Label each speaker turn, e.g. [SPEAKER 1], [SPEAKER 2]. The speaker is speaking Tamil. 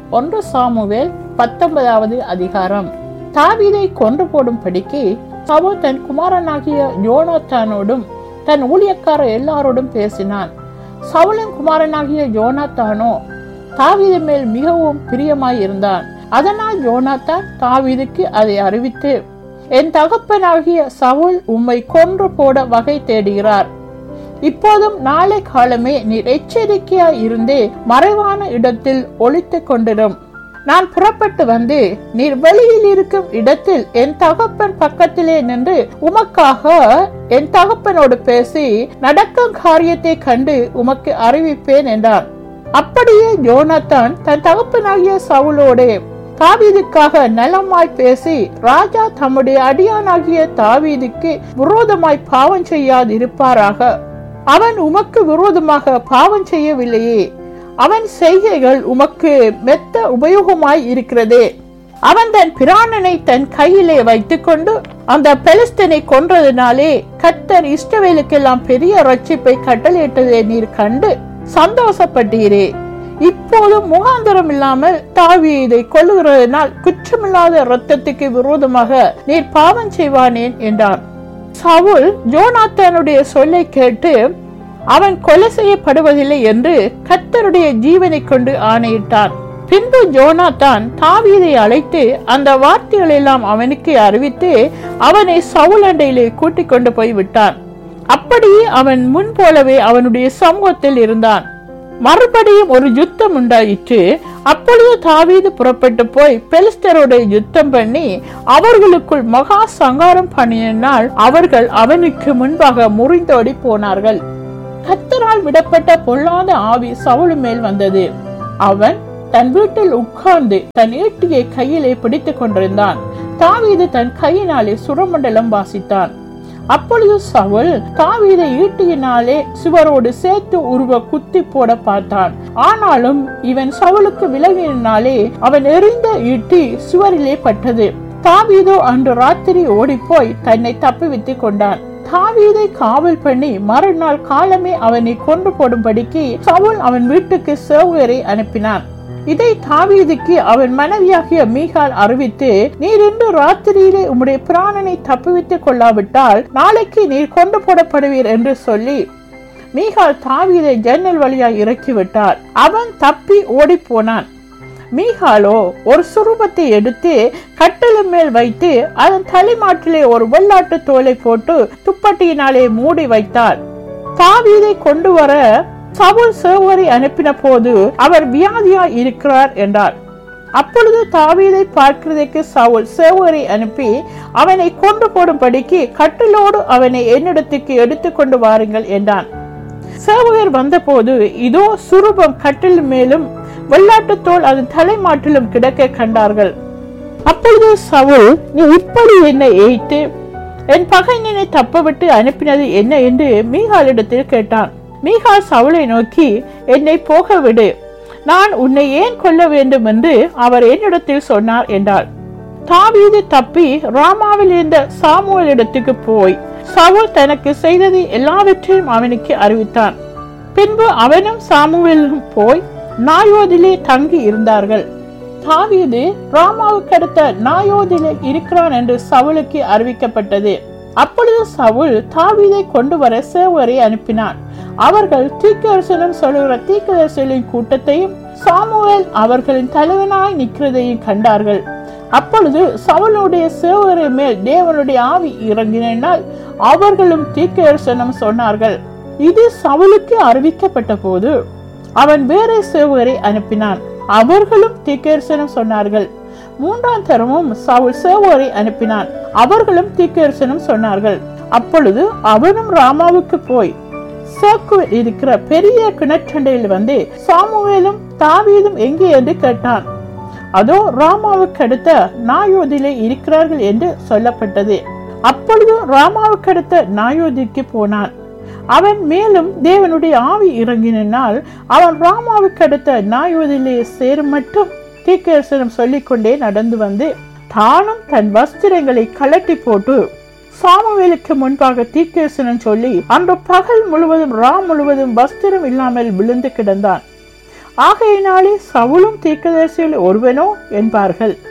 [SPEAKER 1] ஒன்று சாமுவேல் பத்தொன்பதாவது அதிகாரம் தாவீதை கொன்று போடும்படிக்கு சவுல் தன் குமாரனாகிய யோனாத்தானோடும் தன் ஊழியக்கார எல்லாரோடும் பேசினான் சவுலின் குமாரனாகிய யோனாத்தானோ தாவீது மேல் மிகவும் பிரியமாய் இருந்தான் அதனால் யோனாத்தான் தாவீதுக்கு அதை அறிவித்து என் தகப்பனாகிய சவுல் உம்மை கொன்று போட வகை தேடுகிறார் இப்போதும் நாளை காலமே நீர் எச்சரிக்கையாய் இருந்தே மறைவான இடத்தில் ஒளித்துக் கொண்டிரும் நான் புறப்பட்டு வந்து நீர் வெளியில் இருக்கும் இடத்தில் என் தகப்பன் பக்கத்திலே நின்று உமக்காக என் தகப்பனோடு பேசி நடக்கும் காரியத்தை கண்டு உமக்கு அறிவிப்பேன் என்றான் அப்படியே யோனத்தான் தன் தகப்பனாகிய சவுலோடே தாவீதுக்காக நலமாய் பேசி ராஜா தம்முடைய அடியானாகிய தாவீதுக்கு விரோதமாய் பாவம் செய்யாதிருப்பாராக அவன் உமக்கு விரோதமாக பாவம் செய்யவில்லையே அவன் செய்கைகள் உமக்கு மெத்த உபயோகமாய் இருக்கிறதே அவன் தன் பிராணனை தன் கையிலே வைத்துக்கொண்டு அந்த பெலிஸ்தனை கொன்றதினாலே கத்தர் இஷ்டவேலுக்கெல்லாம் பெரிய ரட்சிப்பை கட்டளையிட்டதை நீர் கண்டு சந்தோஷப்பட்டீரே இப்போதும் முகாந்திரம் இல்லாமல் தாவீதை கொல்லுகிறதினால் குற்றமில்லாத இரத்தத்துக்கு விரோதமாக நீர் பாவம் செய்வானேன் என்றான் சவுல் ஜோனாத்தானுடைய சொல்லை கேட்டு அவன் கொலை செய்யப்படுவதில்லை என்று கத்தருடைய ஜீவனை கொண்டு ஆணையிட்டான் பின்பு ஜோனாத்தான் தாவீதை அழைத்து அந்த வார்த்தைகள் எல்லாம் அவனுக்கு அறிவித்து அவனை சவுல் அண்டையிலே கூட்டிக் கொண்டு போய் விட்டான் அப்படியே அவன் முன் போலவே அவனுடைய சமூகத்தில் இருந்தான் மறுபடியும் ஒரு யுத்தம் உண்டாயிற்று அப்பொழுது தாவீது புறப்பட்டு போய் பெலிஸ்தரோட யுத்தம் பண்ணி அவர்களுக்குள் மகா சங்காரம் பண்ணினால் அவர்கள் அவனுக்கு முன்பாக முறிந்தோடி போனார்கள் கத்தரால் விடப்பட்ட பொல்லாத ஆவி சவுளு மேல் வந்தது அவன் தன் வீட்டில் உட்கார்ந்து தன் ஈட்டியை கையிலே பிடித்துக் கொண்டிருந்தான் தாவீது தன் கையினாலே சுரமண்டலம் வாசித்தான் அப்பொழுது சவுல் தாவீதை ஈட்டியினாலே சுவரோடு சேர்த்து உருவ குத்தி போட பார்த்தான் ஆனாலும் இவன் சவுலுக்கு விலகினாலே அவன் எறிந்த ஈட்டி சுவரிலே பட்டது தாவீதோ அன்று ராத்திரி ஓடிப்போய் தன்னை தப்புவித்துக் கொண்டான் தாவீதை காவல் பண்ணி மறுநாள் காலமே அவனை கொண்டு போடும்படிக்கு சவுல் அவன் வீட்டுக்கு சேவகரை அனுப்பினான் இதை தாவீதுக்கு அவன் மனைவியாகிய மீகால் அறிவித்து நீர் இன்று ராத்திரியிலே உம்முடைய பிராணனை தப்புவித்துக் கொள்ளாவிட்டால் நாளைக்கு நீர் கொண்டு போடப்படுவீர் என்று சொல்லி மீகால் தாவீதை ஜன்னல் வழியாய் இறக்கிவிட்டார் அவன் தப்பி ஓடி போனான் மீகாலோ ஒரு சுரூபத்தை எடுத்து கட்டளை மேல் வைத்து அதன் தலைமாட்டிலே ஒரு வெள்ளாட்டு தோலை போட்டு துப்பட்டியினாலே மூடி வைத்தார் தாவீதை கொண்டு வர சவுல் சேவரை அனுப்பின போது அவர் வியாதியா இருக்கிறார் என்றார் அப்பொழுது தாவீதை பார்க்கிறதுக்கு சவுல் சேவரை அனுப்பி அவனை கொண்டு போடும்படிக்கு கட்டிலோடு அவனை என்னிடத்துக்கு எடுத்துக்கொண்டு வாருங்கள் என்றான் சேவகர் வந்தபோது இதோ சுரூபம் கட்டில் மேலும் வெள்ளாட்டு தோல் அதன் தலைமாட்டிலும் கிடக்க கண்டார்கள் அப்பொழுது சவுல் நீ இப்படி என்னை எய்த்து என் பகைஞனை தப்பவிட்டு அனுப்பினது என்ன என்று மீகாலிடத்தில் கேட்டான் மீகால் சவுளை நோக்கி என்னை போக விடு நான் உன்னை ஏன் கொல்ல வேண்டும் என்று அவர் என்னிடத்தில் சொன்னார் என்றார் தாவீது தப்பி ராமாவில் இருந்த சாமுவேல் இடத்துக்கு போய் சவுல் தனக்கு செய்தது எல்லாவற்றையும் அவனுக்கு அறிவித்தான் பின்பு அவனும் சாமுவேலும் போய் நாயோதிலே தங்கி இருந்தார்கள் தாவீது ராமாவுக்கு அடுத்த நாயோதிலே இருக்கிறான் என்று சவுலுக்கு அறிவிக்கப்பட்டது அப்பொழுது சவுல் தாவீதை கொண்டு வர சேவரை அனுப்பினான் அவர்கள் தீக்கரசனம் சொல்லுகிற தீக்கதரிசலின் கூட்டத்தையும் சாமுவேல் அவர்களின் தலைவனாய் நிற்கிறதையும் கண்டார்கள் அப்பொழுது சவுளுடைய சேவரை மேல் தேவனுடைய ஆவி இறங்கினால் அவர்களும் தீக்கதரிசனம் சொன்னார்கள் இது சவுலுக்கு அறிவிக்கப்பட்ட போது அவன் வேற சேவரை அனுப்பினான் அவர்களும் தீக்கதரிசனம் சொன்னார்கள் மூன்றாம் தரமும் சவுல் சேவரை அனுப்பினான் அவர்களும் தீக்கதரிசனம் சொன்னார்கள் அப்பொழுது அவனும் ராமாவுக்கு போய் சோக்குவில் இருக்கிற பெரிய கிணற்றண்டையில் வந்து சாமுவேலும் தாவீதும் எங்கே என்று கேட்டான் அதோ ராமாவுக்கு அடுத்த நாயோதிலே இருக்கிறார்கள் என்று சொல்லப்பட்டது அப்பொழுது ராமாவுக்கு அடுத்த நாயோதிக்கு போனான் அவன் மேலும் தேவனுடைய ஆவி இறங்கினால் அவன் ராமாவுக்கு அடுத்த நாயோதிலே சேரும் மட்டும் தீக்கரசனம் சொல்லிக்கொண்டே நடந்து வந்து தானும் தன் வஸ்திரங்களை கலட்டி போட்டு சாமுவேலுக்கு முன்பாக தீக்கேசனம் சொல்லி அன்று பகல் முழுவதும் ராம் முழுவதும் வஸ்திரம் இல்லாமல் விழுந்து கிடந்தான் ஆகையினாலே சவுலும் தீர்க்கதரிசியில் ஒருவனோ என்பார்கள்